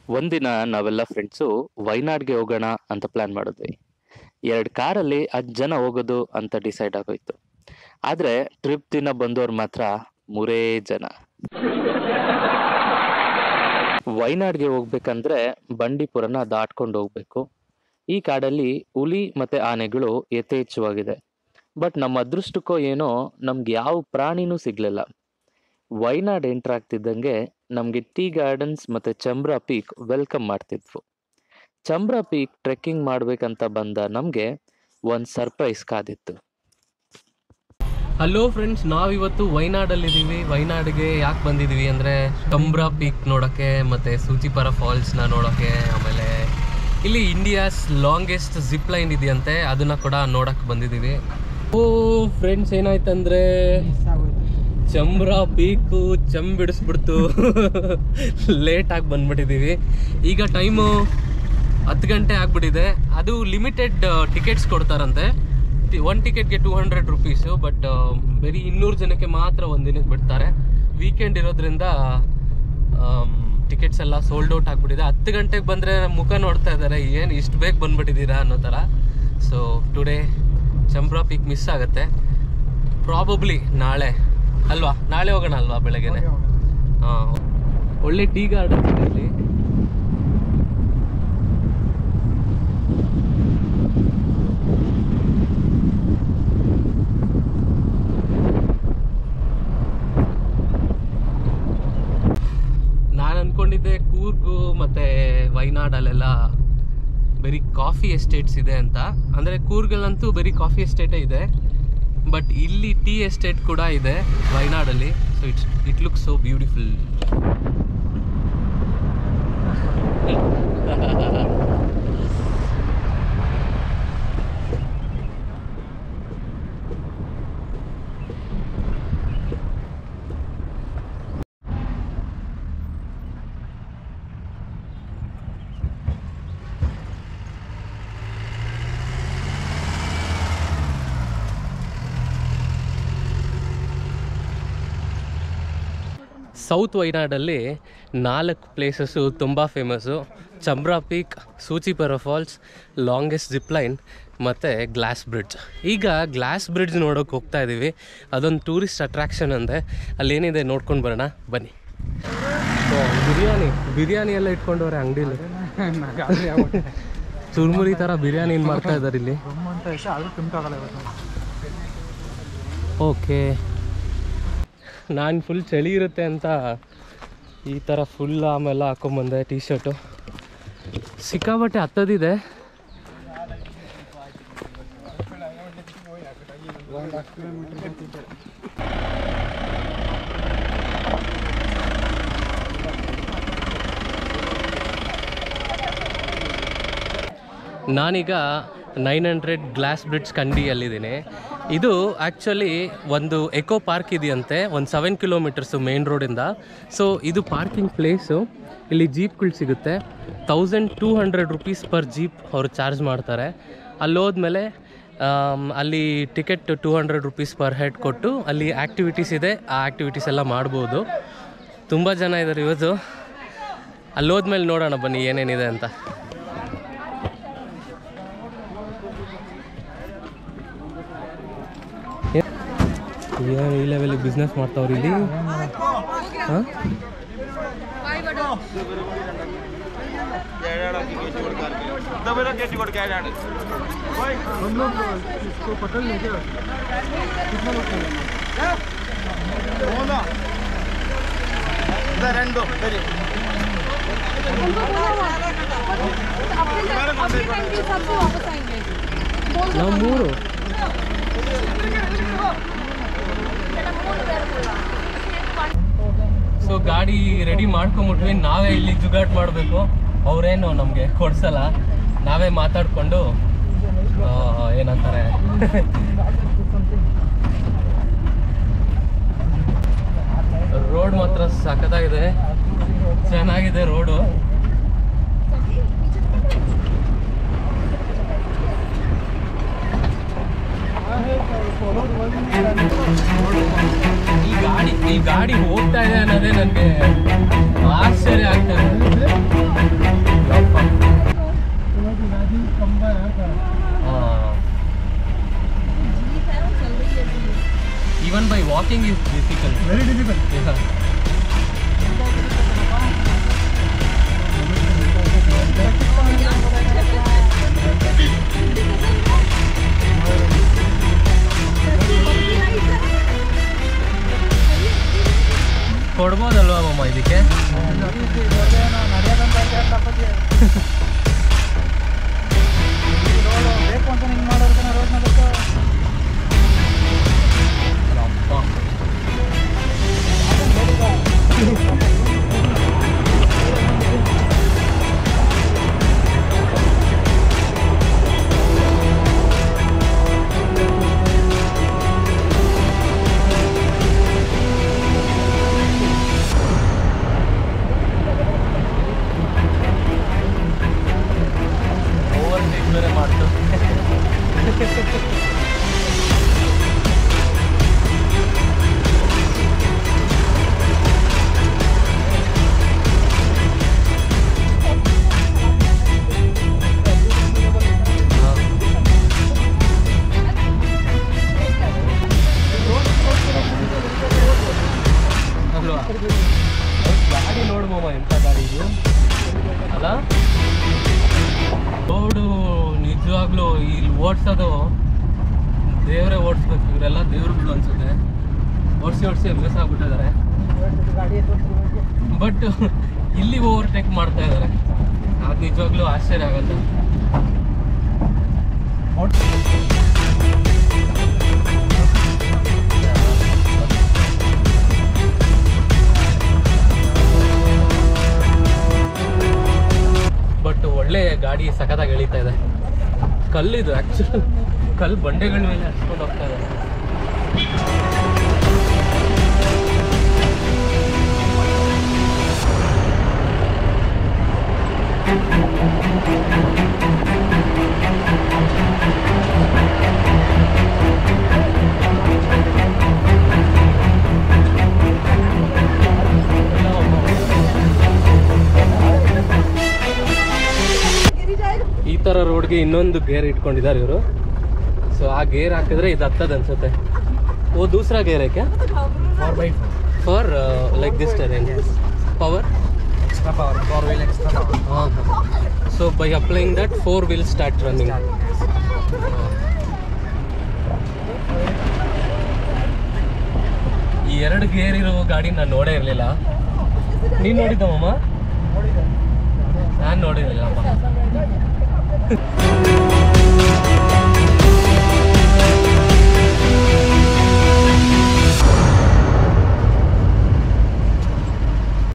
ಒಂದಿನ ನಾವೆಲ್ಲ ಫ್ರೆಂಡ್ಸು ವೈನಾಡ್ಗೆ ಹೋಗೋಣ ಅಂತ ಪ್ಲಾನ್ ಮಾಡಿದ್ವಿ ಎರಡು ಕಾರಲ್ಲಿ ಹತ್ತು ಜನ ಹೋಗೋದು ಅಂತ ಡಿಸೈಡ್ ಆಗೋಯ್ತು ಆದ್ರೆ ಟ್ರಿಪ್ ದಿನ ಬಂದವ್ರು ಮಾತ್ರ ಮೂರೇ ಜನ ವೈನಾಡ್ಗೆ ಹೋಗ್ಬೇಕಂದ್ರೆ ಬಂಡೀಪುರನ ದಾಟ್ಕೊಂಡು ಹೋಗ್ಬೇಕು ಈ ಕಾಡಲ್ಲಿ ಹುಲಿ ಮತ್ತೆ ಆನೆಗಳು ಯಥೇಚ್ಛವಾಗಿದೆ ಬಟ್ ನಮ್ಮ ಅದೃಷ್ಟಕ್ಕೋ ಏನೋ ನಮ್ಗೆ ಯಾವ ಪ್ರಾಣಿನೂ ಸಿಗ್ಲಿಲ್ಲ ವೈನಾಡ್ ಎಂಟರ್ ಆಗ್ತಿದ್ದಂಗೆ ನಮಗೆ ಟೀ ಗಾರ್ಡನ್ಸ್ ಮತ್ತೆ ಚಂಬ್ರಾ ಪೀಕ್ ವೆಲ್ಕಮ್ ಮಾಡ್ತಿದ್ವು ಚಂಬ್ರಾ ಪೀಕ್ ಟ್ರೆಕ್ಕಿಂಗ್ ಮಾಡ್ಬೇಕಂತ ಬಂದ ನಮಗೆ ಒಂದು ಸರ್ಪ್ರೈಸ್ ಕಾದಿತ್ತು ಹಲೋ ಫ್ರೆಂಡ್ಸ್ ನಾವಿವತ್ತು ವೈನಾಡಲ್ಲಿದ್ದೀವಿ ವೈನಾಡ್ಗೆ ಯಾಕೆ ಬಂದಿದ್ದೀವಿ ಅಂದರೆ ಕಂಬ್ರಾ ಪೀಕ್ ನೋಡೋಕ್ಕೆ ಮತ್ತು ಸೂಚಿಪರ ಫಾಲ್ಸ್ನ ನೋಡೋಕ್ಕೆ ಆಮೇಲೆ ಇಲ್ಲಿ ಇಂಡಿಯಾಸ್ ಲಾಂಗೆಸ್ಟ್ ಜಿಪ್ ಲೈನ್ ಇದೆಯಂತೆ ಅದನ್ನು ಕೂಡ ನೋಡೋಕ್ಕೆ ಬಂದಿದ್ದೀವಿ ಓ ಫ್ರೆಂಡ್ಸ್ ಏನಾಯ್ತಂದ್ರೆ ಚಂಬ್ರಾ ಪೀಕು ಚಂಬ್ ಬಿಡಿಸ್ಬಿಡ್ತು ಲೇಟಾಗಿ ಬಂದ್ಬಿಟ್ಟಿದ್ದೀವಿ ಈಗ ಟೈಮು ಹತ್ತು ಗಂಟೆ ಆಗ್ಬಿಟ್ಟಿದೆ ಅದು ಲಿಮಿಟೆಡ್ ಟಿಕೆಟ್ಸ್ ಕೊಡ್ತಾರಂತೆ ಒನ್ ಟಿಕೆಟ್ಗೆ ಟೂ ಹಂಡ್ರೆಡ್ ರುಪೀಸು ಬಟ್ ಬರೀ ಇನ್ನೂರು ಜನಕ್ಕೆ ಮಾತ್ರ ಒಂದು ದಿನಕ್ಕೆ ಬಿಡ್ತಾರೆ ವೀಕೆಂಡ್ ಇರೋದ್ರಿಂದ ಟಿಕೆಟ್ಸ್ ಎಲ್ಲ ಸೋಲ್ಡ್ ಔಟ್ ಆಗಿಬಿಟ್ಟಿದೆ ಹತ್ತು ಗಂಟೆಗೆ ಬಂದರೆ ಮುಖ ನೋಡ್ತಾ ಇದ್ದಾರೆ ಏನು ಇಷ್ಟು ಬೇಗ ಬಂದ್ಬಿಟ್ಟಿದ್ದೀರಾ ಅನ್ನೋ ಥರ so today Chembra peak miss ಆಗುತ್ತೆ ಪ್ರಾಬಬ್ಲಿ ನಾಳೆ ಅಲ್ವಾ ನಾಳೆ ಹೋಗೋಣ ಅಲ್ವಾ ಬೆಳಗ್ಗೆನೆ ಹಾಂ ಒಳ್ಳೆ ಟೀ ಗಾರ್ಡನ್ ಇದೆ ಇಲ್ಲಿ ನಾನು ಅನ್ಕೊಂಡಿದ್ದೆ ಕೂರ್ಗು ಮತ್ತೆ ವೈನಾಡಲ್ಲೆಲ್ಲ ಬರೀ ಕಾಫಿ ಎಸ್ಟೇಟ್ಸ್ ಇದೆ ಅಂತ ಅಂದರೆ ಕೂರ್ಗಲ್ಲಂತೂ ಬರೀ ಕಾಫಿ ಎಸ್ಟೇಟೇ ಇದೆ ಬಟ್ ಇಲ್ಲಿ ಟೀ ಎಸ್ಟೇಟ್ ಕೂಡ ಇದೆ ವೈನಾಡಲ್ಲಿ so it's it look so beautiful south ವೈನಾಡಲ್ಲಿ ನಾಲ್ಕು ಪ್ಲೇಸಸ್ಸು ತುಂಬ famous Chembra peak Soochipara falls longest zip line ಮತ್ತು ಗ್ಲಾಸ್ ಬ್ರಿಡ್ಜ್ ಈಗ ಗ್ಲಾಸ್ ಬ್ರಿಡ್ಜ್ ನೋಡೋಕೆ ಹೋಗ್ತಾ ಇದ್ದೀವಿ ಅದೊಂದು ಟೂರಿಸ್ಟ್ ಅಟ್ರಾಕ್ಷನ್ ಅಂದೆ ಅಲ್ಲೇನಿದೆ ನೋಡ್ಕೊಂಡು ಬರೋಣ ಬನ್ನಿ ಓ, ಬಿರಿಯಾನಿ ಬಿರಿಯಾನಿ ಎಲ್ಲ ಇಟ್ಕೊಂಡವ್ರೆ ಅಂಗಡಿಲಿ ಚುರುಮುರಿ ಥರ ಬಿರಿಯಾನಿ ಮಾಡ್ತಾ ಇದ್ದಾರೆ ಇಲ್ಲಿ ಓಕೆ ನಾನು ಫುಲ್ ಚಳಿ ಇರುತ್ತೆ ಅಂತ ಈ ಥರ ಫುಲ್ ಆಮೆಲ್ಲ ಹಾಕೊಂಬಂದೆ ಟೀ ಶರ್ಟು ಸಿಕ್ಕಾಬಟ್ಟೆ ಹತ್ತದಿದೆ ನಾನೀಗ ನೈನ್ ಹಂಡ್ರೆಡ್ ಗ್ಲಾಸ್ ಬ್ರಿಡ್ಜ್ ಕಂಡಿಯಲ್ಲಿದ್ದೀನಿ ಇದು ಆ್ಯಕ್ಚುಲಿ ಒಂದು ಎಕೋ ಪಾರ್ಕ್ ಇದೆಯಂತೆ ಒಂದು ಸೆವೆನ್ ಕಿಲೋಮೀಟರ್ಸು ಮೇನ್ ರೋಡಿಂದ ಸೊ ಇದು ಪಾರ್ಕಿಂಗ್ ಪ್ಲೇಸು ಇಲ್ಲಿ ಜೀಪ್ಗಳು ಸಿಗುತ್ತೆ thousand two hundred rupees per jeep ಅವರು ಚಾರ್ಜ್ ಮಾಡ್ತಾರೆ ಅಲ್ಲಿ ಹೋದ್ಮೇಲೆ ಆಮ್, ಅಲ್ಲಿ ticket two hundred rupees per head ಕೊಟ್ಟು ಅಲ್ಲಿ ಆ್ಯಕ್ಟಿವಿಟೀಸ್ ಇದೆ ಆ ಆ್ಯಕ್ಟಿವಿಟೀಸ್ ಎಲ್ಲ ಮಾಡ್ಬೋದು ತುಂಬ ಜನ ಇದ್ದಾರೆ ಇವತ್ತು ಅಲ್ಲಿ ಹೋದ್ಮೇಲೆ ನೋಡೋಣ ಬನ್ನಿ ಏನೇನಿದೆ ಅಂತ ಏನು ಈ ಲೆವೆಲಿಗೆ ಬಿಸ್ನೆಸ್ ಮಾಡ್ತಾವ್ರಿ ಇಲ್ಲಿ ಹಾಂ రెండు సరే अपने टाइम के हिसाब से वापस आएंगे बोल दो ನಾವು ಮೂರು ಸೊ ಗಾಡಿ ರೆಡಿ ಮಾಡ್ಕೊಂಬಿಟ್ವಿ ನಾವೇ ಇಲ್ಲಿ ಜುಗಾಟ್ ಮಾಡಬೇಕು ಅವರೇನು ನಮಗೆ ಕೊಡ್ಸಲ್ಲ ನಾವೇ ಮಾತಾಡಿಕೊಂಡು ಏನಂತಾರೆ ರೋಡ್ ಮಾತ್ರ ಸಖತ್ತಾಗಿದೆ ಚೆನ್ನಾಗಿದೆ ರೋಡು ಈ ಗಾಡಿ ಈ ಗಾಡಿ ಹೋಗ್ತಾ ಇದೆ ಅನ್ನೋದೇ ನನಗೆ ಆಶ್ಚರ್ಯ ಆಗ್ತಾ ಇದೆ parking is difficult very difficult ಕೊಡ್ಬೋದಲ್ವಾ ಮಮ್ಮ ಇದಕ್ಕೆ ಬೇಕು ಅಂತ ನಿಂಗೆ ಮಾಡೋರ್ಗೆ ರೋಡ್ನ ಬೇಕು ಓವರ್ ಟೇಕ್ ಬೇರೆ ಮಾಡ್ತು ಅಲ್ವಾ ಗಾಡಿ ನೋಡ್ಬೋಮ ಎಂಥ ಗಾಡಿ ಇದು ಅಲ್ಲ ರೋಡು ನಿಜವಾಗ್ಲೂ ಇಲ್ಲಿ ಓಡಿಸೋದು ದೇವರೇ ಓಡಿಸ್ಬೇಕು ಇವರೆಲ್ಲ ದೇವ್ರುಗಳು ಅನ್ಸುತ್ತೆ ಓಡಿಸಿ ಓಡಿಸಿ ಅಭ್ಯಾಸ ಆಗ್ಬಿಟ್ಟಿದ್ದಾರೆ ಬಟ್ ಇಲ್ಲಿ ಓವರ್ಟೇಕ್ ಮಾಡ್ತಾ ಇದ್ದಾರೆ ಅದು ನಿಜವಾಗ್ಲೂ ಆಶ್ಚರ್ಯ ಆಗಲ್ಲ ಬಟ್ ಒಳ್ಳೆ ಗಾಡಿ ಸಖತ್ತಾಗಿ ಎಳೀತಾ ಇದೆ ಕಲ್ಲಿದು ಆ್ಯಕ್ಚುಲಿ ಕಲ್ಲು ಬಂಡೆಗಳ ಮೇಲೆ ಹಚ್ಕೊಂಡು ಹೋಗ್ತಾ ಇದೆ ಈ ಥರ ರೋಡ್ಗೆ ಇನ್ನೊಂದು ಗೇರ್ ಇಟ್ಕೊಂಡಿದ್ದಾರೆ ಇವರು ಸೊ ಆ ಗೇರ್ ಹಾಕಿದ್ರೆ ಇದು ಹತ್ತದ ಅನ್ಸುತ್ತೆ ಓ ದೂಸರಾ ಗೇರ್ ಏಕೆ four by four like this terrain power extra power four wheel extra power ಹಾಂ so by applying that four wheel start running ಈ ಎರಡು ಗೇರ್ ಇರೋ ಗಾಡಿ ನಾನು ನೋಡೇ ಇರಲಿಲ್ಲ ನೀನು ನೋಡಿದ್ದಮ್ಮ ನಾನು ನೋಡಿರಲಿಲ್ಲಮ್ಮ